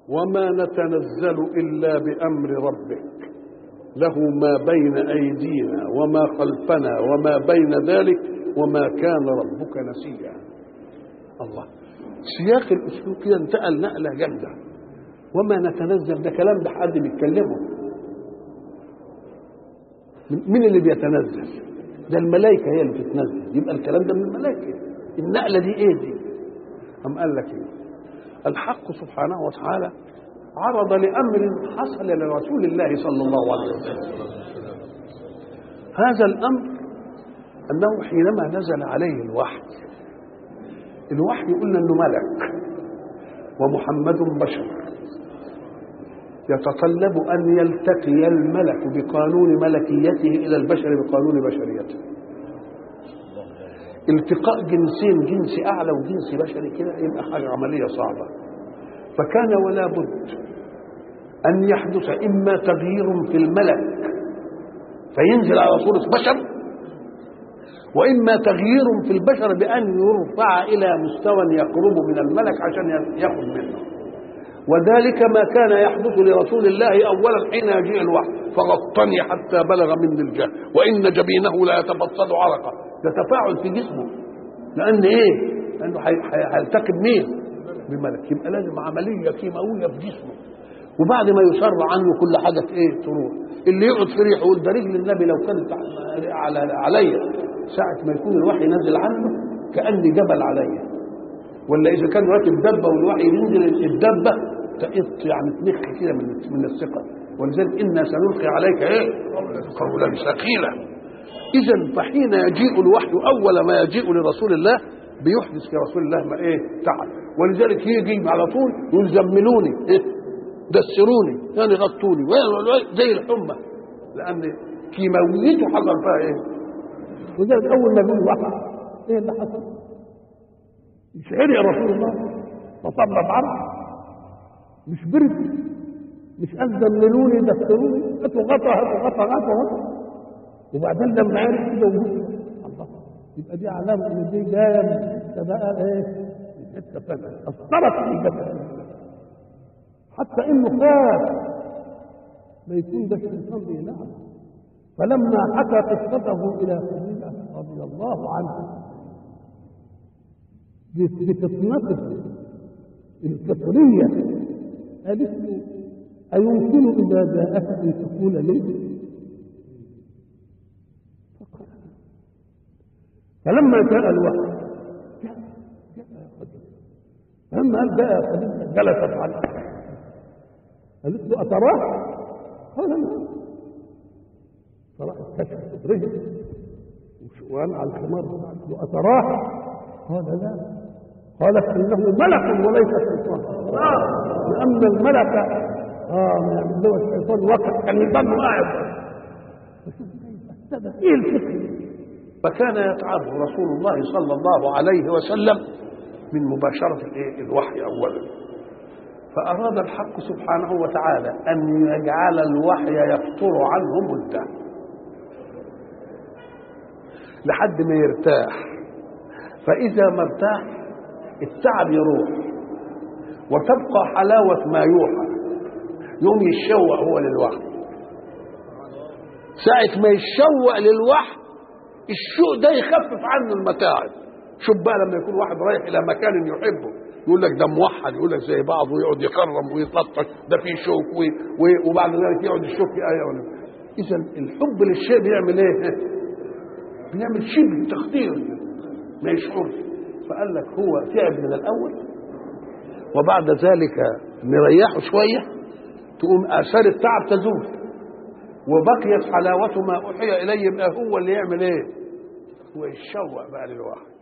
وما نتنزل إلا بأمر ربك له ما بين أيدينا وما خلفنا وما بين ذلك وما كان ربك نسيا الله سياق الأسلوب كده انتقل نقلة جامدة وما نتنزل ده كلام ده حد بيتكلمه مين اللي بيتنزل ده الملائكة هي اللي بتتنزل يبقى الكلام ده من الملائكة النقلة دي ايه دي أم قال لك ايه الحق سبحانه وتعالى عرض لأمر حصل لرسول الله صلى الله عليه وسلم هذا الأمر أنه حينما نزل عليه الوحي الوحي قلنا أنه ملك ومحمد بشر يتطلب أن يلتقي الملك بقانون ملكيته إلى البشر بقانون بشريته التقاء جنسين جنس أعلى وجنس بشري كده يبقى حاجة عملية صعبة فكان ولا بد أن يحدث إما تغيير في الملك فينزل على صورة بشر وإما تغيير في البشر بأن يرفع إلى مستوى يقرب من الملك عشان يأخذ منه وذلك ما كان يحدث لرسول الله أولا حين يجيء الوحي فغطني حتى بلغ مني الجهل وإن جبينه لا يتبصد عرقا ده تفاعل في جسمه لأن إيه؟ لأنه هيلتقي بمين؟ بملك يبقى لازم عملية كيماوية في جسمه وبعد ما يسر عنه كل حاجة ايه تروح اللي يقعد في ريحه يقول ده رجل النبي لو كانت على عليا ساعة ما يكون الوحي نازل عنه كأني جبل عليا ولا إذا كان راكب دبة والوحي ينزل الدبة تقط يعني تنخ كده من من الثقة ولذلك إنا سنلقي عليك إيه؟ قولا ثقيلا إذا فحين يجيء الوحي أول ما يجيء لرسول الله بيحدث في رسول الله ما إيه؟ تعب ولذلك يجي على طول يقول زملوني إيه؟ دسروني يعني غطوني زي الحمى لان كيماويته حصل فيها ايه وذلك اول ما يقول وقع ايه اللي حصل يشعر يا رسول الله فطلب عرض مش برد مش قال زملوني دسروني هاتوا غطا هاتوا غطا هاتوا غطا وبعدين لما عرف كده وجود الله يبقى دي علامه ان دي جايه من حته بقى ايه من حته ثانيه اثرت في جبل حتى انه خاف ما يكون ده الشيطان بيلعب فلما حكى قصته الى خديجه رضي الله عنها بفطنته الفطريه قالت له أيمكن إذا جاءك أن تقول لي؟ فلما جاء الوحي جاء جاء خديجة فلما قال جاء خديجة جلست على قالت له أتراه؟ قال نعم فراح كشف صدره وشوان على الخمار قالت له أتراه؟ قال لا قالت إنه ملك وليس شيطان لأن الملك اه يعني هو الشيطان وقت كان يضل قاعد ايه الفكر فكان يتعرض رسول الله صلى الله عليه وسلم من مباشرة الوحي أولا فأراد الحق سبحانه وتعالى أن يجعل الوحي يفتر عنه مدة لحد ما يرتاح فإذا ما ارتاح التعب يروح وتبقى حلاوة ما يوحى يوم يتشوق هو للوحي ساعة ما يتشوق للوحي الشوق ده يخفف عنه المتاعب شوف بقى لما يكون واحد رايح إلى مكان يحبه يقول لك ده موحد يقول لك زي بعض ويقعد يكرم ويتلطش ده فيه شوك وي وي وبعد ذلك يقعد الشوك آية ولا إذا الحب للشيء بيعمل إيه؟ بيعمل شبه تخدير ما يشعرش فقال لك هو تعب من الأول وبعد ذلك نريحه شوية تقوم آثار التعب تزول وبقيت حلاوة ما أوحي إليه يبقى هو اللي يعمل إيه؟ هو يتشوق بقى للواحد